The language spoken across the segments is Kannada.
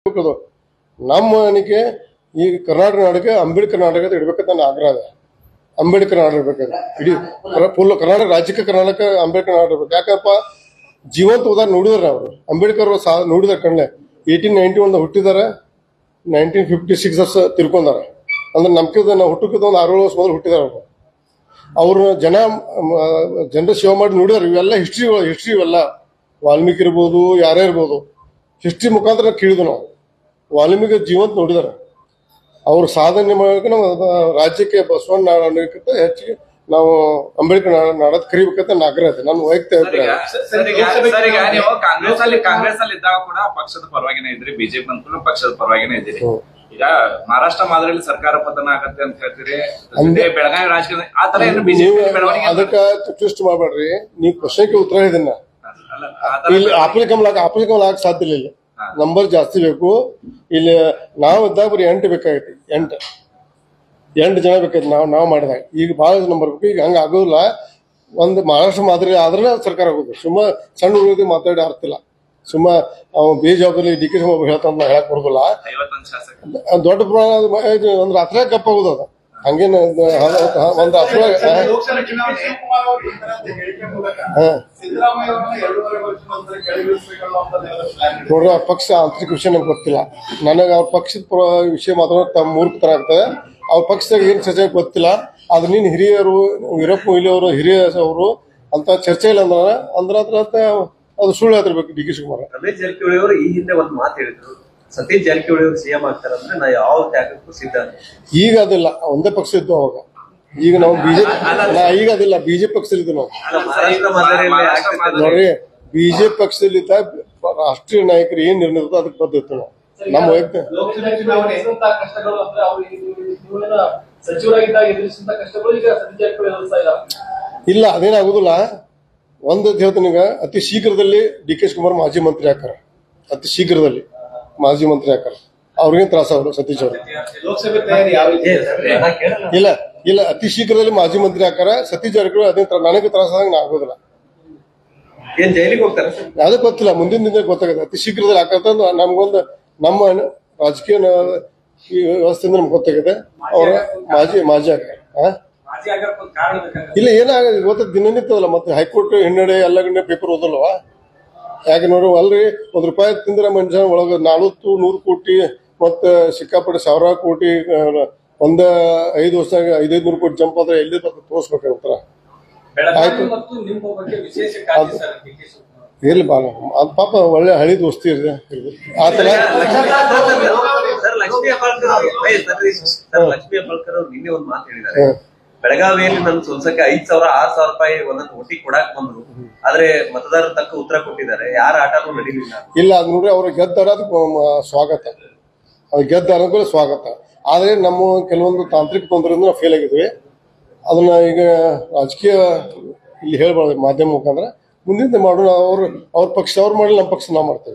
ಅದು ನಮ್ಮ ಅನಿಕೆ ಈ ಕರ್ನಾಟಕ ನಾಡಿಗೆ ಅಂಬೇಡ್ಕರ್ ನಾಟಕ ಅಂತ ಇಡ್ಬೇಕಂತ ನನ್ನ ಆಗ್ರಹ ಇದೆ ಅಂಬೇಡ್ಕರ್ ನಾಡು ಇರ್ಬೇಕಾದ್ರೆ ಇಡೀ ಫುಲ್ ಕರ್ನಾಟಕ ರಾಜ್ಯಕ್ಕೆ ಕರ್ನಾಟಕ ಅಂಬೇಡ್ಕರ್ ನಾಡು ಇರ್ಬೇಕು ಯಾಕಪ್ಪ ಜೀವಂತ ಉದಾಹರಣೆ ನೋಡಿದಾರೆ ಅವರು ಅಂಬೇಡ್ಕರ್ ಸಾ ನೋಡಿದಾರೆ ಕಣ್ಣೆ ಏಯ್ಟೀನ್ ನೈನ್ಟಿ ಒನ್ ಹುಟ್ಟಿದಾರೆ ನೈನ್ಟೀನ್ ಫಿಫ್ಟಿ ಸಿಕ್ಸ್ ಅರ್ಸ್ ತಿರ್ಕೊಂಡಾರೆ ಅಂದ್ರೆ ನಮ್ಕಿದ ನಾವು ಹುಟ್ಟಕ್ಕಿಂತ ಒಂದು ಆರು ವರ್ಷ ಮೊದಲು ಹುಟ್ಟಿದಾರೆ ಅವರು ಅವ್ರ ಜನ ಜನರ ಸೇವೆ ಮಾಡಿ ನೋಡಿದಾರೆ ಇವೆಲ್ಲ ಹಿಸ್ಟ್ರಿ ಹಿಸ್ಟ್ರಿ ಇವೆಲ್ಲ ವಾಲ್ಮೀಕಿ ಇರ್ಬೋದು ಯಾರೇ ಇರ್ಬೋದು ಹಿಸ್ಟ್ರಿ ಮುಖಾಂತರ ಕೇಳಿದ್ವು ನಾವು ವಾಲ್ಮೀಕಿ ಜೀವಂತ ನೋಡಿದಾರೆ ಅವ್ರ ಸಾಧನೆ ಮಾಡಕ್ಕೆ ನಾವು ರಾಜ್ಯಕ್ಕೆ ಬಸವಣ್ಣ ನಾಡಕ್ಕಿಂತ ಹೆಚ್ಚಿಗೆ ನಾವು ಅಂಬೇಡ್ಕರ್ ನಾಡ ನಾಡದ್ ಕರಿಬೇಕಂತ ನನ್ನ ಆಗ್ರಹ ಇದೆ ನನ್ನ ವೈಯಕ್ತಿಕ ಸರ್ ಈಗ ಅಭಿಪ್ರಾಯ ಸರ್ ಈಗ ಸರ್ ಈಗ ನೀವು ಕಾಂಗ್ರೆಸ್ ಅಲ್ಲಿ ಕಾಂಗ್ರೆಸ್ ಅಲ್ಲಿ ಇದ್ದಾಗ ಕೂಡ ಪಕ್ಷದ ಪರವಾಗಿನೇ ಇದ್ರಿ ಬಿಜೆಪಿ ಅಂತ ಪಕ್ಷದ ಪರವಾಗಿನೇ ಇದ್ದೀರಿ ಈಗ ಮಹಾರಾಷ್ಟ್ರ ಮಾದರಿಯಲ್ಲಿ ಸರ್ಕಾರ ಪತನ ಆಗತ್ತೆ ಅಂತ ಹೇಳ್ತೀರಿ ಜೊತೆ ಬೆಳಗಾವಿ ರಾಜಕೀಯ ಆ ತರ ಏನು ನೀವು ಬಿಜೆಪಿ ಬೆಳವಣಿಗೆ ಅದಕ್ಕೆ ಟ್ವಿಸ್ಟ್ ಮಾಡಬೇಡ್ರಿ ನೀವು ಕ್ವಶನ್ಗೆ ಉತ್ತರ ಇದನ್ನ ಅಲ್ಲ ಆ ತರ ಇಲ್ಲಿ ಆಪ್ಲಿಕಮ್ ಲಾಕ್ ಆಪ್ಲಿಕಮ್ ಲಾಕ್ ಸಾಧ್ಯ ಇಲ್ಲ ಇಲ್ಲಿ ನಂಬರ್ ಜಾಸ್ತಿ ಬೇಕು ಇಲ್ಲಿ ನಾವು ಇದ್ದಾಗ ಬರೀ ಎಂಟು ಬೇಕಾಗೈತಿ ಎಂಟು ಎಂಟು ಜನ ಬೇಕಾಯ್ತು ನಾವು ನಾವು ಮಾಡಿದಾಗ ಈಗ ಭಾಳ ನಂಬರ್ ಬೇಕು ಈಗ ಹಂಗೆ ಆಗೋದಿಲ್ಲ ಒಂದು ಮಹಾರಾಷ್ಟ್ರ ಮಾದರಿ ಆದ್ರೆ ಸರ್ಕಾರ ಆಗೋದು ಸುಮ್ಮ ಸಣ್ಣ ಹುಡುಗರಿಗೆ ಮಾತಾಡಿ ಅರ್ಥಿಲ್ಲ ಸುಮ್ಮ ಅವ್ನು ಬೇಜವಾಬ್ದಾರಿ ಡಿ ಕೆ ಶಿವಮೊಗ್ಗ ಹೇಳ್ತಾನ ಹೇಳಕ್ ಬರೋದಿಲ್ಲ ಐವತ್ತೊಂದು ಶಾಸಕ ಅದ್ ದೊಡ್ಡ ಪ್ರಮಾಣದ ಮ- ಇದು ಒಂದು ರಾತ್ರಿ ಗಪ್ಪ ಆಗೋದು ಅದು ಹಂಗೇನು ಒಂದು ರಾತ್ರಿ ಲೋಕಸಭೆ ಚುನಾವಣೆ ಶಿವಕುಮಾರ್ ಅವರು ಈ ತರ ಹೇಳಿಕೆ ಮೂಲಕ ಹಾ ಸಿದ್ದರಾಮಯ್ಯ ಅವರನ್ನ ಎರಡೂವರೆ ವರ್ಷ ಒಂದ್ಸಲ ಕೆಳಗಿಳಿಸಬೇಕು ಅನ್ನುವಂಥದ್ದು ಪ್ಲಾನ್ ಇದೆ ನೋಡ್ರಿ ಆ ಪಕ್ಷ ಆಂತರಿಕ ವಿಷಯ ನಂಗೆ ಗೊತ್ತಿಲ್ಲ ನನಗೆ ಅವ್ರ ಪಕ್ಷದ ಪರ ವಿಷಯ ಮಾತ್ರ ತಮ್ಮ ಮೂರ್ಖತನ ಆಗ್ತದೆ ಅವ್ರ ಪಕ್ಷದಾಗ ಏನು ಚರ್ಚೆ ಗೊತ್ತಿಲ್ಲ ಆದ್ರೆ ನೀನು ಹಿರಿಯರು ವೀರಪ್ಪ ಮೊಯ್ಲಿ ಅವರು ಹಿರಿಯ ಅವರು ಅಂತ ಚರ್ಚೆ ಇಲ್ಲ ಅಂದ್ರೆ ಅಂದ್ರೆ ಅದ್ರ ಅರ್ಥ ಅದು ಸುಳ್ಳು ಹೇಳ್ತಿರ್ಬೇಕು ಡಿ ಕೆ ಶಿವಕುಮಾರ್ ರಮೇಶ್ ಜಾರಕಿಹೊಳಿ ಅವರು ಈ ಹಿಂದೆ ಒಂದು ಮಾತು ಹೇಳಿದ್ರು ಸತೀಶ್ ಜಾರಕಿಹೊಳಿ ಅವರು ಸಿಎಂ ಆಗ್ತಾರಂದ್ರೆ ನಾ ಯಾವ ತ್ಯಾಗಕ್ಕೂ ಸಿದ್ಧ ಅಂತ. ಈಗ ಅದಿಲ್ಲ ಒಂದೇ ಪಕ್ಷ ಇದ್ದು ಅವಾಗ ಈಗ ನಾವು ಬಿಜೆಪಿ ನಾ ಈಗ ಅದಿಲ್ಲ ಬಿಜೆಪಿ ಪಕ್ಷದಲ್ಲಿದ್ದು ನಾವು ಅಲ್ಲ ಮಹಾರಾಷ್ಟ್ರ ಮಾದರಿಯಲ್ಲಿ ಮಹಾರಾಷ್ಟ್ರ ಆಗ್ತಿತ್ತು ಮಾದರಿ- ನೋಡ್ರಿ ಬಿಜೆಪಿ ಪಕ್ಷದಲ್ಲಿದ್ದ ರಾಷ್ಟ್ರೀಯ ನಾಯಕರು ಏನ್ ನಿರ್ಣಯ ಇರ್ತದೆ ಅದಕ್ಕೆ ಬದ್ಧತೆ ನಾವು ನಮ್ಮ ವೈಯಕ್ತಿಕ ಲೋಕಸಭೆ ಚುನಾವಣೆ ಎದುರಿಸಿದಂತ ಕಷ್ಟಗಳು ಅಂದ್ರೆ ಅವ್ರು ನೀವೇನ ಸಚಿವರಾಗಿದ್ದಾಗ ಎದುರಿಸಿದಂತ ಕಷ್ಟಗಳು ಈಗ ಸತೀಶ್ ಜಾರಕಿಹೊಳಿ ಎದುರಿಸ್ತಾ ಇದ್ದಾರೆ ಇಲ್ಲ ಅದೇನಾಗುದಿಲ್ಲ ಒಂದು ಹೇಳ್ತೀನಿ ಈಗ ಅತಿ ಶೀಘ್ರದಲ್ಲಿ ಡಿ ಕೆ ಶಿವಕುಮಾರ್ ಮಾಜಿ ಮಂತ್ರಿ ಹಾಕಾರ ಅತಿ ಶೀಘ್ರದಲ್ಲಿ ಮಾಜಿ ಮಂತ್ರಿ ಹಾಕಾರ ಅವ್ರಿಗೇನ್ ತ್ರಾಸ ಅವರು ಸತೀಶ್ ಅವರು ಲೋಕಸಭೆ ತಯಾರಿ ಯಾವ ರೀತಿ ಏ, ಇದೆ? ನಾ ಕೇಳಲ್ಲ. ಇಲ್ಲ ಇಲ್ಲ ಅತಿ ಶೀಘ್ರದಲ್ಲಿ ಮಾಜಿ ಮಂತ್ರಿ ಹಾಕಾರ ಸತೀಶ್ ಜಾರಕಿಹೊಳಿ ಅದೇ ತರ ನನಗೆ ತ್ರಾಸ ಆದಂಗೆ ನಾ ಆಗೋದಿಲ್ಲ ಏನ್ ಜೈಲಿಗೆ ಹೋಗ್ತಾರ ಸರ್ ಯಾವುದೇ ಗೊತ್ತಿಲ್ಲ ಮುಂದಿನ ದಿನ ಗೊತ್ತಾಗುತ್ತೆ ಅತಿ ಶೀಘ್ರದಲ್ಲಿ ಹಾಕಂತ ನಮ್ಗೊಂದು ನಮ್ಮ ರಾಜಕೀಯ ನ- ಈ ವ್ಯವಸ್ಥೆಯಿಂದ ನಮ್ಗೆ ಗೊತ್ತಾಗಿದೆ ಅವ್ರ ಮಾಜಿ ಮಾಜಿ ಹಾಕಾರ ಹಾ ಮಾಜಿ ಆಗಕ್ಕೆ ಒಂದು ಕಾರಣ ಬೇಕಾಗುತ್ತೆ ಇಲ್ಲ ಏನಾಗ ಇವತ್ತು ದಿನನಿತ್ಯದಲ್ಲ ಮತ್ತೆ ಹೈಕೋರ್ಟ್ ಹಿನ್ನಡೆ ಎಲ್ಲ ಗಂಟೆ ಪೇಪರ್ ಓದಲ್ವಾ ಯಾಕೆ ನೋಡು ಅಲ್ರಿ ಒಂದ್ ರೂಪಾಯಿ ತಿಂದ್ರೆ ಮನುಷ್ಯ ಒಳಗ ನಲವತ್ತು ನೂರು ಕೋಟಿ ಮತ್ತ ಸಿಕ್ಕಾಪಟ್ಟೆ ಸಾವಿರಾರು ಕೋಟಿ ಆ, ಒಂದ ಐದು ವರ್ಷದಾಗ ಐದೈದು ನೂರು ಕೋಟಿ ಜಂಪ್ ಆದ್ರೆ ಎಲ್ಲಿ ಬರ್ತದೆ ತೋರಿಸ್ಬೇಕಾಗ್ತಾರ ಬೆಳಗಾವಿ ಮತ್ತು ನಿಮ್ಮ ಬಗ್ಗೆ ವಿಶೇಷ ಕಾಳಜಿ ಸರ್ ಡಿ ಕೆ ಶಿವಕುಮಾರ್ ಇರ್ಲಿ ಬಾಳ ಅದ್ ಪಾಪ ಒಳ್ಳೆ ಹಳಿ ದೋಸ್ತಿ ಇದೆ ಆತರ ಸರ್ ಲಕ್ಷ್ಮೀ ಹೆಬ್ಬಾಳ್ಕರ್ ಅವರು ಏ, ಸರ್, ಸರ್ ಲಕ್ಷ್ಮೀ ಹೆಬ್ಬಾಳ್ಕರ್ ಅವರು ನಿನ್ನೆ ಒಂದು ಮಾತು ಹೇಳಿದ್ದಾರೆ ಬೆಳಗಾವಿಯಲ್ಲಿ ನನ್ನ ಸೊಲ್ಸಕ್ಕೆ ಐದ್ ಸಾವಿರ ಆರ್ ಸಾವಿರ ರೂಪಾಯಿ ಒಂದೊಂದು ಒಟ್ಟಿ ಕೊಡಾಕ್ ಬಂದ್ರು ಆದ್ರೆ ಮತದಾರರು ತಕ್ಕ ಉತ್ತರ ಕೊಟ್ಟಿದ್ದಾರೆ ಯಾರ ಆಟನೂ ನಡೀಲಿಲ್ಲ ಇಲ್ಲ ಅದ್ ನೋಡ್ರಿ ಅವ್ರು ಗೆದ್ದಾರ ಅದಕ್ಕೆ ಮ- ಸ್ವಾಗತ ಅದು ಗೆದ್ದ ಅನುಕೂಲ ಸ್ವಾಗತ ಆದ್ರೆ ನಮ್ಮ ಕೆಲವೊಂದು ತಾಂತ್ರಿಕ ತೊಂದರೆಯಿಂದ ನಾವು ಫೇಲ್ ಆಗಿದ್ವಿ ಅದನ್ನ ಈಗ ರಾಜಕೀಯ ಇಲ್ಲಿ ಹೇಳ್ಬಾರ್ದು ಮಾಧ್ಯಮ ಮುಖಾಂತರ ಮುಂದಿನ ಮಾಡೋಣ ಅವ್ರ ಅವ್ರ ಪಕ್ಷ ಅವ್ರು ಮಾಡಿ ನಮ್ಮ ಪಕ್ಷ ನಾವು ಮಾಡ್ತೇವೆ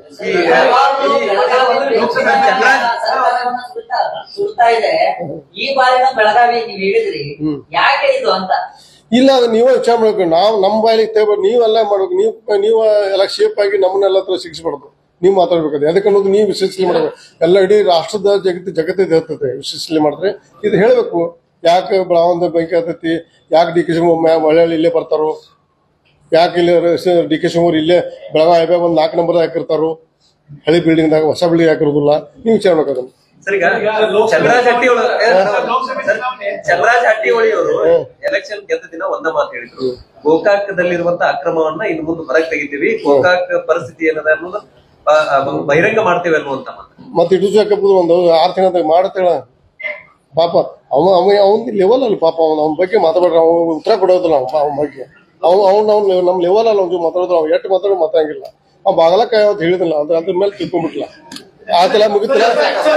ಸುಡ್ತಾ ಇದೆ ಈ ಬಾರಿನ ಬೆಳಗಾವಿ ನೀವ್ ಹೇಳಿದ್ರಿ ಯಾಕೆ ಇದು ಅಂತ ಇಲ್ಲ ಅದು ನೀವೇ ವಿಚಾರ ಮಾಡ್ಬೇಕು ನಾವು ನಮ್ಮ ಬಾಯಿಗೆ ತೇಬ ನೀವೆಲ್ಲ ಮಾಡ್ಬೇಕು ನೀವು ನೀವು ಎಲ್ಲ ಶೇಪ್ ಆಗಿ ನಮ್ಮನ್ನೆಲ್ಲ ಹತ್ರ ಶಿಕ್ಷಿಸ್ಬಾರ್ದು ನೀವು ಮಾತಾಡ್ಬೇಕಾದ್ರೆ ಅದಕ್ಕೆ ಅನ್ನೋದು ನೀವು ವಿಶ್ಲೇಷಣೆ ಮಾಡ್ಬೇಕು ಎಲ್ಲ ಇಡೀ ರಾಷ್ಟ್ರದ ಜಗತ್ತು ಜಗತ್ತಿಗೆ ಹೇಳ್ತದೆ ವಿಶ್ಲೇಷಣೆ ಮಾಡಿದ್ರೆ ಇದು ಹೇಳಬೇಕು ಯಾಕೆ ಬೆಳಗಾವಂದ ಬೆಂಕಿ ಹತ್ತೈತಿ ಯಾಕೆ ಡಿ ಕೆ ಶಿವಮೊಗ್ಗ ಮಳೆಯಲ್ಲಿ ಇಲ್ಲೇ ಬರ್ತಾರೋ ಯಾಕೆ ಇಲ್ಲಿ ಡಿ ಕೆ ಶಿವಮೊಗ್ಗ ಇಲ್ಲೇ ಬೆಳಗಾವಿ ಒಂದು ನಾಲ್ಕು ನಂಬರ್ ಹಾಕಿರ್ತಾರೋ ಹಳಿ ಬಿಲ್ಡಿಂಗ್ದಾಗ ಹೊಸ ಬಿಲ್ಡಿಂಗ್ ಹಾಕಿರೋದಿಲ್ಲ ನೀವು ವಿಚಾರ ಮಾಡ್ಬೇಕು ಅದನ್ನ ಸರ್ ಈಗ ಚಂದ್ರರಾಜ್ ಹಟ್ಟಿ ಚಂದ್ರರಾಜ್ ಹಟ್ಟಿಹೊಳಿ ಅವರು ಎಲೆಕ್ಷನ್ ಗೆದ್ದ ದಿನ ಒಂದ ಮಾತು ಹೇಳಿದ್ರು ಗೋಕಾಕದಲ್ಲಿರುವಂತ ಅಕ್ರಮವನ್ನ ಇನ್ನು ಮುಂದೆ ಹೊರಗೆ ತೆಗಿತೀವಿ ಗೋಕಾಕ್ ಪರಿಸ್ಥಿತಿ ಏನದ ಅನ್ನೋದು ಆ, ಆ, ಬಹಿರಂಗ ಮಾಡ್ತೇವೆ ಅನ್ನುವಂತ ಮಾತು ಮತ್ತೆ ಇಟ್ಟು ಹಾಕಬಹುದು ಒಂದು ಆರು ತಿಂಗಳ ಮಾಡತ್ತೇಳ ಪಾಪ ಅವ ಅವ ಅವನ ಲೆವೆಲ್ ಅಲ್ಲಿ ಪಾಪ ಅವನ ಅವನ ಬಗ್ಗೆ ಮಾತಾಡ್ರ ಅವ ಉತ್ತರ ಕೊಡೋದಿಲ್ಲ ಅವ ಅವನ ಬಗ್ಗೆ ಅವ್ ಅವ್ನ ಅವ್ನ ನಮ್ಮ ಲೆವೆಲ್ ಅಲ್ಲಿ ಅವ್ನ ಮಾತಾಡೋದು ಅವ್ ಎಷ್ಟು ಮಾತಾಡೋ ಮಾತಾಡಂಗಿಲ್ಲ ಅವ್ ಬಾಗಲಕಾಯಿ ಅಂತ ಹೇಳಿದಿಲ್ಲ ಅದ್ರ ಅದ್ರ ಮೇಲೆ ತಿಳ್ಕೊಂಡ್ಬಿಟ್ಲ ಆತಲ್ಲ ಮುಗಿತಿಲ್ಲ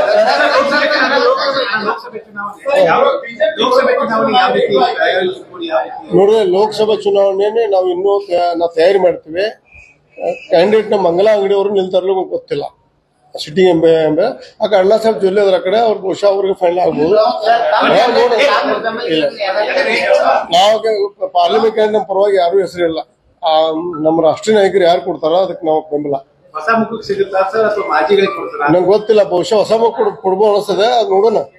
ಲೋಕಸಭೆ ಚುನಾವಣೆ ಯಾವ ಲೋಕಸಭೆ ಚುನಾವಣೆ ಯಾವ ರೀತಿ ತಯಾರಿ ಯಾವ ರೀತಿ ನೋಡಿದ್ರೆ ಲೋಕಸಭಾ ಚುನಾವಣೆನೆ ನಾವು ಇನ್ನೂ ತಯಾ- ನಾವು ತಯಾರಿ ಮಾಡ್ತೀವಿ ಕ್ಯಾಂಡಿಡೇಟ್ ನಮ್ಮ ಮಂಗಲ ಅಂಗಡಿಯವರು ನಿಲ್ತಾರಲ್ಲ ನಮ್ಗೆ ಗೊತ್ತಿಲ್ಲ ಸಿಟಿ ಎಂಬ ಎಂಬ ಆ ಅಣ್ಣ ಸಾಹೇಬ್ ಜೊಲ್ಲೆ ಅದ್ರ ಕಡೆ ಅವ್ರ ಬಹುಶಃ ಅವ್ರಿಗೆ ಫೈನಲ್ ಆಗ್ಬೋದು ನಾವು ನೋಡೋಣ. ಇಲ್ಲ ನಾವು ಪಾರ್ಲಿಮೆಂಟ್ ನಮ್ಮ ಪರವಾಗಿ ಯಾರು ಹೆಸರಿಲ್ಲ ಆ, ನಮ್ಮ ರಾಷ್ಟ್ರೀಯ ನಾಯಕರು ಯಾರು ಕೊಡ್ತಾರೋ ಅದಕ್ಕೆ ನಾವು ಬೆಂಬಲ ಹೊಸ ಮುಖಕ್ಕೆ ಸಿಗುತ್ತಾ ಸರ್ ಅಥವಾ ಮಾಜಿಗಳಿಗೆ ಕೊಡ್ತಾರ ನಂಗೆ ಗೊತ್ತಿಲ್ಲ ಬಹುಶಃ ಹೊಸ ಮಕ್ಕಳು ಕೊಡ್ಬೋದು ಅನಿಸ್ತದೆ ಅದು ನೋಡೋಣ